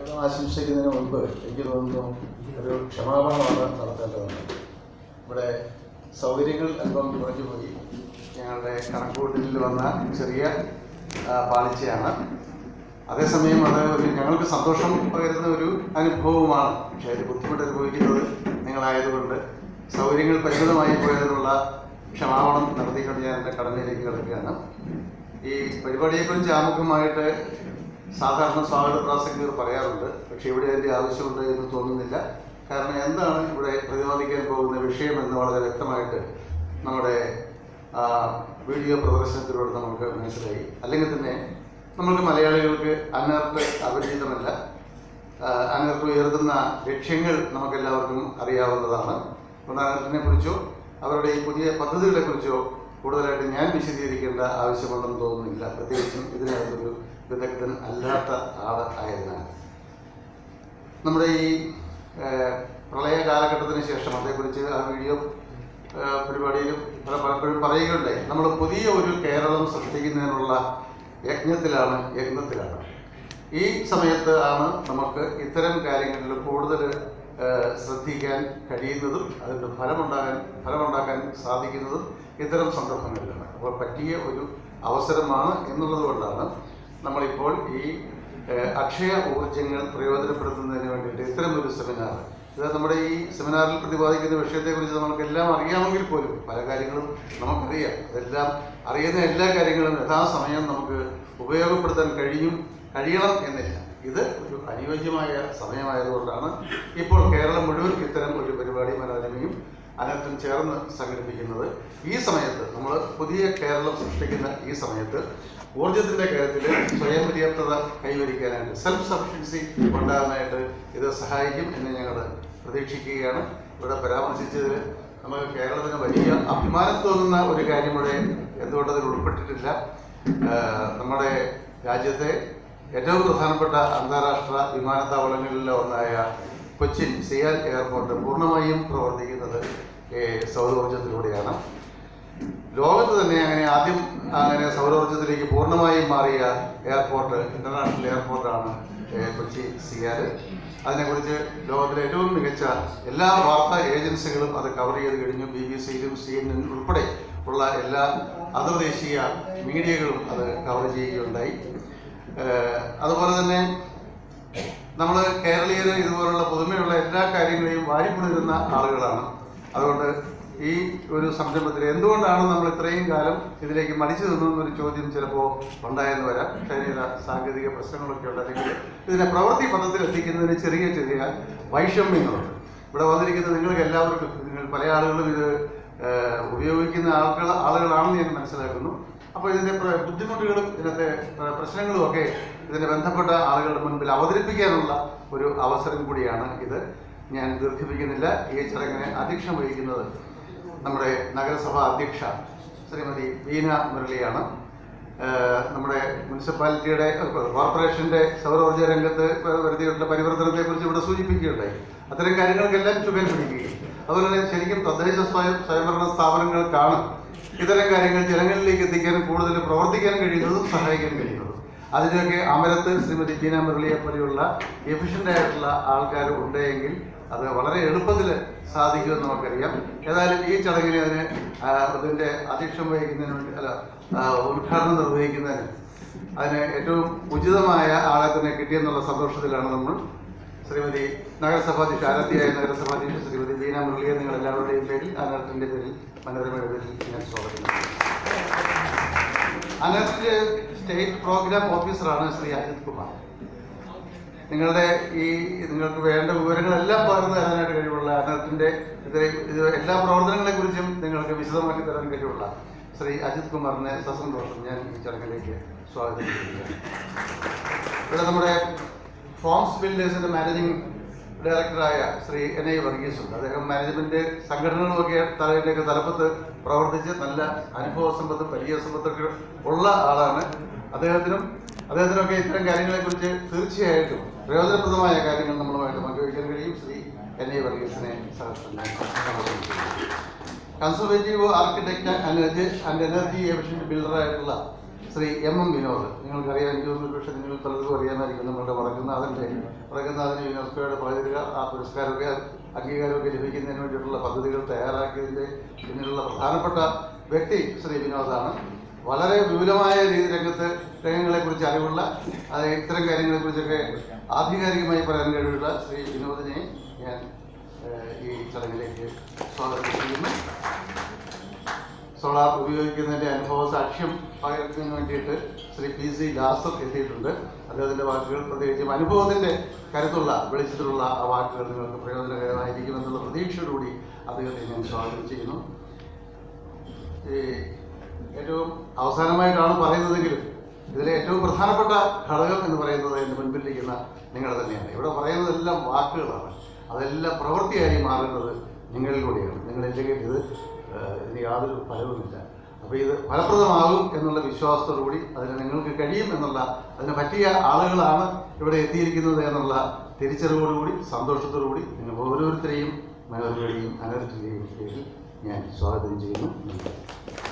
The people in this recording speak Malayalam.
സ്വാഗതം ആശംസിക്കുന്നതിന് മുൻപ് എനിക്ക് തോന്നുന്നു ഒരു ക്ഷമാപണമാണ് നടത്തേണ്ടതുണ്ട് ഇവിടെ സൗകര്യങ്ങൾ അല്പം കുറഞ്ഞു പോയി ഞങ്ങളുടെ കണക്കുകൂട്ടലിൽ വന്ന ചെറിയ ആ, പാളിച്ചയാണ് അതേസമയം അത് ഒരു ഞങ്ങൾക്ക് സന്തോഷം പകരുന്ന ഒരു അനുഭവമാണ് പക്ഷേ അതിൽ ബുദ്ധിമുട്ട് അനുഭവിക്കുന്നത് നിങ്ങളായതുകൊണ്ട് സൗകര്യങ്ങൾ പരിമിതമായി പോയതിനുള്ള ക്ഷമാപണം നടത്തിക്കൊണ്ട് ഞാൻ എൻ്റെ കടമയിലേക്ക് കിടക്കുകയാണ് ഈ പരിപാടിയെക്കുറിച്ച് ആമുഖമായിട്ട് സാധാരണ സ്വാഗത പ്രാസംഗികർ പറയാറുണ്ട് പക്ഷെ ഇവിടെ അതിൻ്റെ ആവശ്യമുണ്ട് എന്ന് തോന്നുന്നില്ല കാരണം എന്താണ് ഇവിടെ പ്രതിപാദിക്കാൻ പോകുന്ന വിഷയം എന്ന് വളരെ വ്യക്തമായിട്ട് നമ്മുടെ ആ, വീഡിയോ പ്രദർശനത്തിലൂടെ നമുക്ക് മനസ്സിലായി അല്ലെങ്കിൽ തന്നെ നമുക്ക് മലയാളികൾക്ക് അനർട്ട് അപരിചിതമല്ല അനർട്ട് ഉയർത്തുന്ന ലക്ഷ്യങ്ങൾ നമുക്കെല്ലാവർക്കും അറിയാവുന്നതാണ് ഉദാഹരണത്തിനെ കുറിച്ചോ അവരുടെ ഈ പുതിയ പദ്ധതികളെ കുറിച്ചോ കൂടുതലായിട്ട് ഞാൻ വിശദീകരിക്കേണ്ട ആവശ്യമുണ്ടെന്ന് തോന്നുന്നില്ല പ്രത്യേകിച്ചും ഇതിനകത്തൊരു വിദഗ്ധൻ അല്ലാത്ത ആൾ ആയതിനാൽ നമ്മുടെ ഈ ഏഹ്, പ്രളയ കാലഘട്ടത്തിന് ശേഷം അതേക്കുറിച്ച് ആ വീഡിയോ ഏഹ്, പരിപാടിയിലും പല പലപ്പോഴും പറയുകയുണ്ടായി നമ്മൾ പുതിയ ഒരു കേരളം സൃഷ്ടിക്കുന്നതിനുള്ള യജ്ഞത്തിലാണ് യജ്ഞത്തിലാണ് ഈ സമയത്ത് ആണ് നമുക്ക് ഇത്തരം കാര്യങ്ങളിൽ കൂടുതൽ ഏഹ്, ശ്രദ്ധിക്കാൻ കഴിയുന്നതും അതിൻ്റെ ഫലമുണ്ടാകാൻ ഫലമുണ്ടാക്കാൻ സാധിക്കുന്നതും ഇത്തരം സന്ദർഭങ്ങളിലാണ് അപ്പോൾ പറ്റിയ ഒരു അവസരമാണ് എന്നുള്ളത് കൊണ്ടാണ് നമ്മളിപ്പോൾ ഈ ഏഹ്, അക്ഷയ ഊർജ്ജങ്ങൾ പ്രയോജനപ്പെടുത്തുന്നതിന് വേണ്ടിയിട്ട് ഇത്തരം ഒരു സെമിനാർ ഇത് നമ്മുടെ ഈ സെമിനാറിൽ പ്രതിപാദിക്കുന്ന വിഷയത്തെക്കുറിച്ച് നമുക്ക് എല്ലാം അറിയാമെങ്കിൽ പോലും പല കാര്യങ്ങളും നമുക്കറിയാം അതെല്ലാം അറിയുന്ന എല്ലാ കാര്യങ്ങളും യഥാസമയം നമുക്ക് ഉപയോഗപ്പെടുത്താൻ കഴിയും കഴിയണം എന്നില്ല ഇത് ഒരു അനുയോജ്യമായ സമയമായതുകൊണ്ടാണ് ഇപ്പോൾ കേരളം മുഴുവൻ ഇത്തരം ഒരു പരിപാടി മനോരമയും അനർത്തും ചേർന്ന് സംഘടിപ്പിക്കുന്നത് ഈ സമയത്ത് നമ്മൾ പുതിയ കേരളം സൃഷ്ടിക്കുന്ന ഈ സമയത്ത് ഊർജത്തിന്റെ കാര്യത്തിൽ സ്വയം പര്യാപ്തത കൈവരിക്കാനായിട്ട് സെൽഫ് സഫിഷ്യൻസി ഉണ്ടാകാനായിട്ട് ഇത് സഹായിക്കും എന്ന് ഞങ്ങൾ പ്രതീക്ഷിക്കുകയാണ് ഇവിടെ പരാമർശിച്ചതിൽ നമുക്ക് കേരളത്തിന് വലിയ അഭിമാനം തോന്നുന്ന ഒരു കാര്യം ഇവിടെ എന്തുകൊണ്ട് അതിൽ ഉൾപ്പെട്ടിട്ടില്ല ആഹ് നമ്മുടെ രാജ്യത്തെ ഏറ്റവും പ്രധാനപ്പെട്ട അന്താരാഷ്ട്ര വിമാനത്താവളങ്ങളിലെ ഒന്നായ കൊച്ചിൻ സിയാൽ എയർപോർട്ട് പൂർണ്ണമായും പ്രവർത്തിക്കുന്നത് ഏഹ് സൗരോർജ്ജത്തിലൂടെയാണ് ലോകത്ത് തന്നെ അങ്ങനെ ആദ്യം അങ്ങനെ സൗരോർജ്ജത്തിലേക്ക് പൂർണ്ണമായും മാറിയ എയർപോർട്ട് ഇന്റർനാഷണൽ എയർപോർട്ടാണ് ഏഹ് കൊച്ചി സിയാൽ അതിനെക്കുറിച്ച് ലോകത്തിലെ ഏറ്റവും മികച്ച എല്ലാ വാർത്താ ഏജൻസികളും അത് കവർ ചെയ്ത് കഴിഞ്ഞു ബി ബി സിയിലും സി എൻ എൻ ഉൾപ്പെടെ ഉള്ള എല്ലാ അന്തർദേശീയ മീഡിയകളും അത് കവർ ചെയ്യുകയുണ്ടായി ഏഹ് അതുപോലെ തന്നെ നമ്മൾ കേരളീയർ ഇതുപോലുള്ള പുതുമയുള്ള എല്ലാ കാര്യങ്ങളെയും വാരിപ്പുണരുന്ന ആളുകളാണ് അതുകൊണ്ട് ഈ ഒരു സംരംഭത്തിൽ എന്തുകൊണ്ടാണ് നമ്മൾ ഇത്രയും കാലം ഇതിലേക്ക് മടിച്ചു നിന്നതെന്നൊരു ചോദ്യം ചിലപ്പോൾ ഉണ്ടായെന്ന് വരാം പക്ഷേ അതിന് ചില സാങ്കേതിക പ്രശ്നങ്ങളൊക്കെ ഉണ്ട് അല്ലെങ്കിൽ ഇതിനെ പ്രവൃത്തി പദത്തിൽ എത്തിക്കുന്നതിന് ചെറിയ ചെറിയ വൈഷമ്യങ്ങളുണ്ട് ഇവിടെ വന്നിരിക്കുന്ന നിങ്ങൾക്ക് എല്ലാവർക്കും നിങ്ങൾ പല ആളുകളും ഇത് ഏഹ്, ഉപയോഗിക്കുന്ന ആളുകൾ ആളുകളാണെന്ന് ഞാൻ മനസ്സിലാക്കുന്നു അപ്പോൾ ഇതിന്റെ പ്ര- ബുദ്ധിമുട്ടുകളും ഇതിനകത്തെ പ്ര- പ്രശ്നങ്ങളും ഒക്കെ ഇതിനെ ബന്ധപ്പെട്ട ആളുകളുടെ മുൻപിൽ അവതരിപ്പിക്കാനുള്ള ഒരു അവസരം കൂടിയാണ് ഇത് ഞാൻ ദീർഘിപ്പിക്കുന്നില്ല ഈ ചടങ്ങിന് അധ്യക്ഷം വഹിക്കുന്നത് നമ്മുടെ നഗരസഭാ അധ്യക്ഷ ശ്രീമതി വീന മുരളിയാണ് ഏഹ് നമ്മുടെ മുനിസിപ്പാലിറ്റിയുടെ ഏഹ് കോർപ്പറേഷന്റെ സൗരോർജ്ജ രംഗത്ത് വരുത്തിയിട്ടുള്ള പരിവർത്തനത്തെ കുറിച്ച് ഇവിടെ സൂചിപ്പിക്കുകയുണ്ടായി അത്തരം കാര്യങ്ങൾക്കെല്ലാം ചുക്കാൻ പിടിക്കുകയും അതുപോലെ തന്നെ ശരിക്കും തദ്ദേശ സ്വയം സ്വയംഭരണ സ്ഥാപനങ്ങൾക്കാണ് ഇത്തരം കാര്യങ്ങൾ ജനങ്ങളിലേക്ക് എത്തിക്കാനും കൂടുതൽ പ്രവർത്തിക്കാൻ കഴിയുന്നതും സഹായിക്കാൻ കഴിയുന്നതും അതിനൊക്കെ അമരത്ത് ശ്രീമതി ബീന മുരളിയെ പോലെയുള്ള എഫിഷ്യൻ്റ് ആയിട്ടുള്ള ആൾക്കാർ ഉണ്ടെങ്കിൽ അത് വളരെ എളുപ്പത്തിൽ സാധിക്കുമെന്ന് നമുക്കറിയാം ഏതായാലും ഈ ചടങ്ങിന് അതിന് ആ, അതിൻ്റെ അധ്യക്ഷം വഹിക്കുന്നതിന് വേണ്ടി അല്ല ആ, ഉദ്ഘാടനം നിർവഹിക്കുന്നതിന് അതിന് ഏറ്റവും ഉചിതമായ ആളെ തന്നെ കിട്ടിയെന്നുള്ള സന്തോഷത്തിലാണ് നമ്മൾ ശ്രീമതി നഗരസഭാധ്യക്ഷ ആരത്തിയായ നഗരസഭാധ്യക്ഷ ശ്രീമതി ബീന മുരളിയെ നിങ്ങൾ എല്ലാവരുടെയും പേരിൽ അനർട്ടിൻ്റെ പേരിൽ മനോരമയുടെ പേരിൽ ഞാൻ സ്വാഗതം ചെയ്യുന്നു അനർട്ടിൻ്റെ സ്റ്റേറ്റ് പ്രോഗ്രാം ഓഫീസറാണ് ശ്രീ അജിത് കുമാർ നിങ്ങളുടെ ഈ നിങ്ങൾക്ക് വേണ്ട വിവരങ്ങളെല്ലാം പകർന്നു തരാനായിട്ട് കഴിവുള്ള അനർട്ടിൻ്റെ ഇത് ഇത് എല്ലാ പ്രവർത്തനങ്ങളെ കുറിച്ചും നിങ്ങൾക്ക് വിശദമാക്കി തരാൻ കഴിവുള്ള ശ്രീ അജിത് കുമാറിനെ സസന്തോഷം ഞാൻ ഈ ചടങ്ങിലേക്ക് സ്വാഗതം ചെയ്യുകയാണ് ഇവിടെ നമ്മുടെ ഫോംസ് ബിൽഡേഴ്സിന്റെ മാനേജിംഗ് ഡയറക്ടറായ ശ്രീ എൻ ഐ വർഗീസ് ഉണ്ട് അദ്ദേഹം മാനേജ്മെന്റ് സംഘടനകളുമൊക്കെ തലയിലേക്ക് തലപ്പത്ത് പ്രവർത്തിച്ച് നല്ല അനുഭവ സമ്പത്തും പരിചയ സമ്പത്തൊക്കെ ഉള്ള ആളാണ് അദ്ദേഹത്തിനും അദ്ദേഹത്തിനൊക്കെ ഇത്തരം കാര്യങ്ങളെക്കുറിച്ച് തീർച്ചയായിട്ടും പ്രയോജനപ്രദമായ കാര്യങ്ങൾ നമ്മളുമായിട്ട് പങ്കുവയ്ക്കാൻ കഴിയും ശ്രീ എൻ ഐ വർഗീസിനെ സഹർഷം conservative architect and energy and energy efficient ബിൽഡറായിട്ടുള്ള ശ്രീ എം എം വിനോദ് നിങ്ങൾക്കറിയാം എനിക്ക് തോന്നുന്നു പക്ഷേ നിങ്ങൾ പലർക്കും അറിയാമായിരിക്കും നമ്മളുടെ വടക്കുന്നാഥൻ്റെ വടക്കുന്നാഥന് യുനെസ്കോയുടെ പകുതിക ആ പുരസ്കാരമൊക്കെ അംഗീകാരമൊക്കെ ലഭിക്കുന്നതിന് വേണ്ടിയിട്ടുള്ള പദ്ധതികൾ തയ്യാറാക്കിയതിൻ്റെ പിന്നിലുള്ള പ്രധാനപ്പെട്ട വ്യക്തി ശ്രീ വിനോദാണ് വളരെ വിപുലമായ രീതി രംഗത്ത് രംഗങ്ങളെക്കുറിച്ച് അറിവുള്ള അത് ഇത്തരം കാര്യങ്ങളെക്കുറിച്ചൊക്കെ ആധികാരികമായി പറയാൻ കഴിവുള്ള ശ്രീ വിനോദിനെ ഞാൻ ഏഹ്, ഈ ചടങ്ങിലേക്ക് സ്വാഗതം ചെയ്യുന്നു സോളാർ ഉപയോഗിക്കുന്നതിൻ്റെ അനുഭവ സാക്ഷ്യം പകരുന്നതിന് വേണ്ടിയിട്ട് ശ്രീ പി സി ലാസർ എത്തിയിട്ടുണ്ട് അദ്ദേഹത്തിൻ്റെ വാക്കുകൾ പ്രത്യേകിച്ചും അനുഭവത്തിൻ്റെ കരുത്തുള്ള വെളിച്ചത്തിലുള്ള ആ വാക്കുകൾ നിങ്ങൾക്ക് പ്രയോജനകരമായിരിക്കുമെന്നുള്ള പ്രതീക്ഷയോടുകൂടി അദ്ദേഹത്തെ ഞാൻ സ്വാഗതം ചെയ്യുന്നു ഈ ഏറ്റവും അവസാനമായിട്ടാണ് പറയുന്നതെങ്കിലും ഇതിലെ ഏറ്റവും പ്രധാനപ്പെട്ട ഘടകം എന്ന് പറയുന്നത് എൻ്റെ മുൻപിലിരിക്കുന്ന നിങ്ങൾ തന്നെയാണ് ഇവിടെ പറയുന്നതെല്ലാം വാക്കുകളാണ് അതെല്ലാം പ്രവൃത്തിയായി മാറേണ്ടത് നിങ്ങളിലൂടെയാണ് നിങ്ങളില്ലെങ്കിൽ ഇത് ഏഹ്, ഇതിന് യാതൊരു ഫലവുമില്ല അപ്പോൾ ഇത് ഫലപ്രദമാകും എന്നുള്ള വിശ്വാസത്തോടു കൂടി അതിന് നിങ്ങൾക്ക് കഴിയും എന്നുള്ള അതിന് പറ്റിയ ആളുകളാണ് ഇവിടെ എത്തിയിരിക്കുന്നത് എന്നുള്ള തിരിച്ചറിവോടുകൂടി സന്തോഷത്തോടു കൂടി നിങ്ങൾ ഓരോരുത്തരെയും മനോഹരയുടെയും അനർത്തിൻ്റെയും പേരിൽ ഞാൻ സ്വാഗതം ചെയ്യുന്നു നന്ദി